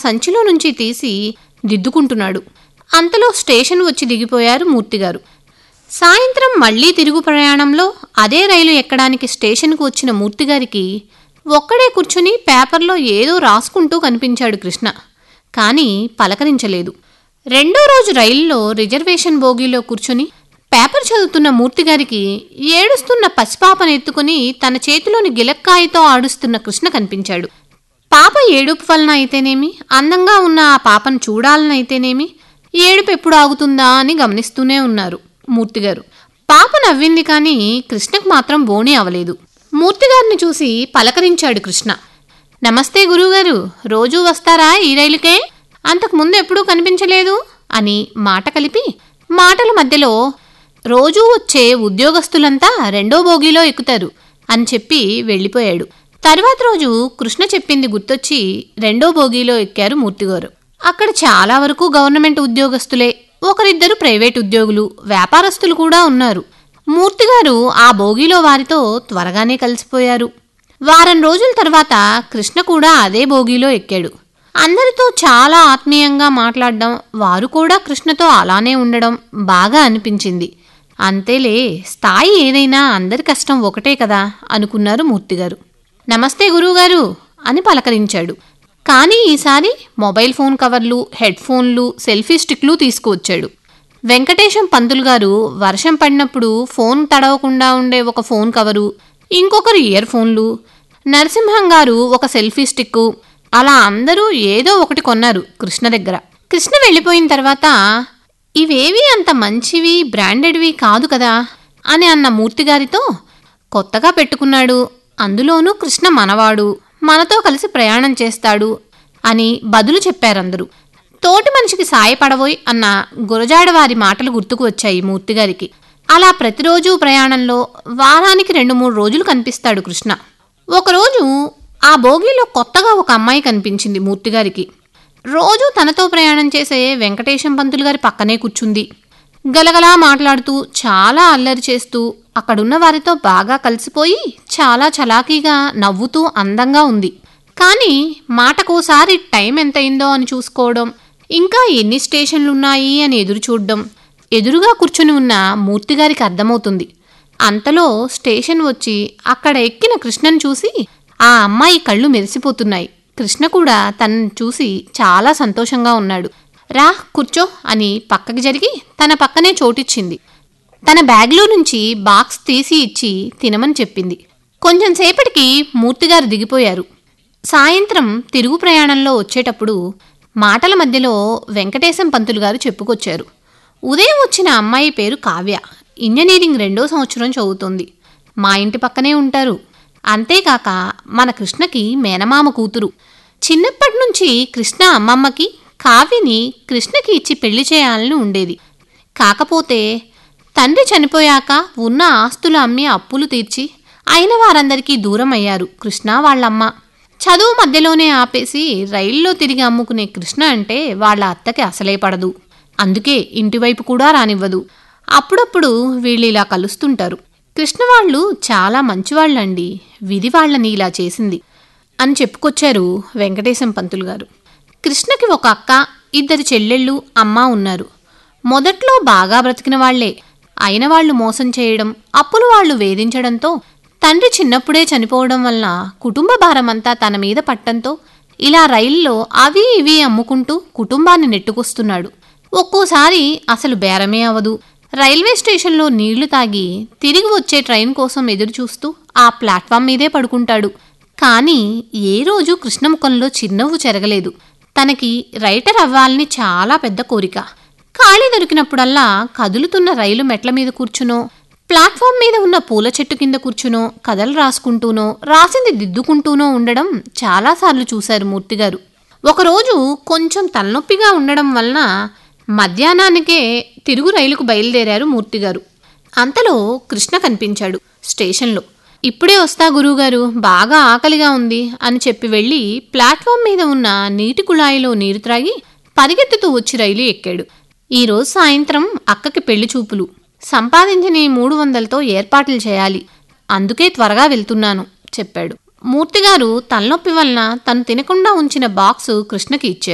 సంచిలో నుంచి తీసి దిద్దుకుంటున్నాడు అంతలో స్టేషన్ వచ్చి దిగిపోయారు మూర్తిగారు సాయంత్రం మళ్ళీ తిరుగు ప్రయాణంలో అదే రైలు ఎక్కడానికి స్టేషన్కు వచ్చిన మూర్తిగారికి ఒక్కడే కూర్చుని పేపర్లో ఏదో రాసుకుంటూ కనిపించాడు కృష్ణ కానీ పలకరించలేదు రెండో రోజు రైల్లో రిజర్వేషన్ బోగీలో కూర్చుని పేపర్ చదువుతున్న మూర్తిగారికి ఏడుస్తున్న పసిపాపను ఎత్తుకుని తన చేతిలోని గిలక్కాయతో ఆడుస్తున్న కృష్ణ కనిపించాడు పాప ఏడుపు వలన అయితేనేమి అందంగా ఉన్న ఆ పాపను చూడాలనైతేనేమి ఏడుపు ఎప్పుడు ఆగుతుందా అని గమనిస్తూనే ఉన్నారు మూర్తిగారు పాప నవ్వింది కానీ కృష్ణకు మాత్రం బోణి అవలేదు మూర్తిగారిని చూసి పలకరించాడు కృష్ణ నమస్తే గురువుగారు రోజూ వస్తారా ఈ రైలుకే అంతకు ముందు ఎప్పుడూ కనిపించలేదు అని మాట కలిపి మాటల మధ్యలో రోజూ వచ్చే ఉద్యోగస్తులంతా రెండో బోగీలో ఎక్కుతారు అని చెప్పి వెళ్ళిపోయాడు తర్వాత రోజు కృష్ణ చెప్పింది గుర్తొచ్చి రెండో బోగీలో ఎక్కారు మూర్తిగారు అక్కడ చాలా వరకు గవర్నమెంట్ ఉద్యోగస్తులే ఒకరిద్దరు ప్రైవేట్ ఉద్యోగులు వ్యాపారస్తులు కూడా ఉన్నారు మూర్తిగారు ఆ బోగీలో వారితో త్వరగానే కలిసిపోయారు వారం రోజుల తర్వాత కృష్ణ కూడా అదే బోగీలో ఎక్కాడు అందరితో చాలా ఆత్మీయంగా మాట్లాడడం వారు కూడా కృష్ణతో అలానే ఉండడం బాగా అనిపించింది అంతేలే స్థాయి ఏదైనా అందరి కష్టం ఒకటే కదా అనుకున్నారు మూర్తిగారు నమస్తే గురువుగారు అని పలకరించాడు కానీ ఈసారి మొబైల్ ఫోన్ కవర్లు హెడ్ ఫోన్లు సెల్ఫీ స్టిక్లు తీసుకువచ్చాడు వెంకటేశం పంతులు గారు వర్షం పడినప్పుడు ఫోన్ తడవకుండా ఉండే ఒక ఫోన్ కవరు ఇంకొకరు ఇయర్ ఫోన్లు నరసింహం గారు ఒక సెల్ఫీ స్టిక్కు అలా అందరూ ఏదో ఒకటి కొన్నారు కృష్ణ దగ్గర కృష్ణ వెళ్ళిపోయిన తర్వాత ఇవేవి అంత మంచివి బ్రాండెడ్వి కాదు కదా అని అన్న మూర్తిగారితో కొత్తగా పెట్టుకున్నాడు అందులోనూ కృష్ణ మనవాడు మనతో కలిసి ప్రయాణం చేస్తాడు అని బదులు చెప్పారందరూ తోటి మనిషికి సాయపడబోయ్ అన్న గురజాడవారి మాటలు గుర్తుకు వచ్చాయి మూర్తిగారికి అలా ప్రతిరోజు ప్రయాణంలో వారానికి రెండు మూడు రోజులు కనిపిస్తాడు కృష్ణ ఒకరోజు ఆ బోగిలో కొత్తగా ఒక అమ్మాయి కనిపించింది మూర్తిగారికి రోజు తనతో ప్రయాణం చేసే వెంకటేశం పంతులు గారి పక్కనే కూర్చుంది గలగలా మాట్లాడుతూ చాలా అల్లరి చేస్తూ అక్కడున్న వారితో బాగా కలిసిపోయి చాలా చలాకీగా నవ్వుతూ అందంగా ఉంది కానీ మాటకోసారి టైం ఎంతయిందో అని చూసుకోవడం ఇంకా ఎన్ని స్టేషన్లున్నాయి అని ఎదురు చూడడం ఎదురుగా కూర్చుని ఉన్న మూర్తిగారికి అర్థమవుతుంది అంతలో స్టేషన్ వచ్చి అక్కడ ఎక్కిన కృష్ణను చూసి ఆ అమ్మాయి కళ్ళు మెరిసిపోతున్నాయి కృష్ణ కూడా తనని చూసి చాలా సంతోషంగా ఉన్నాడు రా కూర్చో అని పక్కకి జరిగి తన పక్కనే చోటిచ్చింది తన బ్యాగ్లో నుంచి బాక్స్ తీసి ఇచ్చి తినమని చెప్పింది కొంచెం సేపటికి మూర్తిగారు దిగిపోయారు సాయంత్రం తిరుగు ప్రయాణంలో వచ్చేటప్పుడు మాటల మధ్యలో వెంకటేశం పంతులు గారు చెప్పుకొచ్చారు ఉదయం వచ్చిన అమ్మాయి పేరు కావ్య ఇంజనీరింగ్ రెండో సంవత్సరం చదువుతోంది మా ఇంటి పక్కనే ఉంటారు అంతేకాక మన కృష్ణకి మేనమామ కూతురు చిన్నప్పటి నుంచి కృష్ణ అమ్మమ్మకి కావ్యని కృష్ణకి ఇచ్చి పెళ్లి చేయాలని ఉండేది కాకపోతే తండ్రి చనిపోయాక ఉన్న ఆస్తులు అమ్మి అప్పులు తీర్చి అయిన వారందరికీ దూరం అయ్యారు కృష్ణ వాళ్ళమ్మ చదువు మధ్యలోనే ఆపేసి రైల్లో తిరిగి అమ్ముకునే కృష్ణ అంటే వాళ్ళ అత్తకి అసలే పడదు అందుకే ఇంటివైపు కూడా రానివ్వదు అప్పుడప్పుడు వీళ్ళు ఇలా కలుస్తుంటారు కృష్ణ వాళ్ళు చాలా మంచివాళ్ళండి విధి వాళ్ళని ఇలా చేసింది అని చెప్పుకొచ్చారు వెంకటేశం పంతులు గారు కృష్ణకి ఒక అక్క ఇద్దరు చెల్లెళ్ళు అమ్మ ఉన్నారు మొదట్లో బాగా బ్రతికిన వాళ్లే అయిన వాళ్ళు మోసం చేయడం అప్పులు వాళ్ళు వేధించడంతో తండ్రి చిన్నప్పుడే చనిపోవడం వలన కుటుంబ భారమంతా తన మీద పట్టంతో ఇలా రైల్లో అవి ఇవి అమ్ముకుంటూ కుటుంబాన్ని నెట్టుకొస్తున్నాడు ఒక్కోసారి అసలు బేరమే అవదు రైల్వే స్టేషన్లో నీళ్లు తాగి తిరిగి వచ్చే ట్రైన్ కోసం ఎదురుచూస్తూ ఆ ప్లాట్ఫామ్ మీదే పడుకుంటాడు కానీ ఏ రోజు కృష్ణముఖంలో చిరునవ్వు చెరగలేదు తనకి రైటర్ అవ్వాలని చాలా పెద్ద కోరిక ఖాళీ దొరికినప్పుడల్లా కదులుతున్న రైలు మెట్ల మీద కూర్చునో ప్లాట్ఫామ్ మీద ఉన్న పూల చెట్టు కింద కూర్చునో కథలు రాసుకుంటూనో రాసింది దిద్దుకుంటూనో ఉండడం చాలాసార్లు చూశారు మూర్తిగారు ఒకరోజు కొంచెం తలనొప్పిగా ఉండడం వలన మధ్యాహ్నానికే తిరుగు రైలుకు బయలుదేరారు మూర్తిగారు అంతలో కృష్ణ కనిపించాడు స్టేషన్లో ఇప్పుడే వస్తా గురువుగారు బాగా ఆకలిగా ఉంది అని చెప్పి వెళ్ళి ప్లాట్ఫామ్ మీద ఉన్న నీటి కుళాయిలో నీరు త్రాగి పరిగెత్తుతూ వచ్చి రైలు ఎక్కాడు ఈ రోజు సాయంత్రం అక్కకి పెళ్లి చూపులు సంపాదించిన ఈ మూడు వందలతో ఏర్పాట్లు చేయాలి అందుకే త్వరగా వెళ్తున్నాను చెప్పాడు మూర్తిగారు తలనొప్పి వలన తను తినకుండా ఉంచిన బాక్సు కృష్ణకి ఇచ్చారు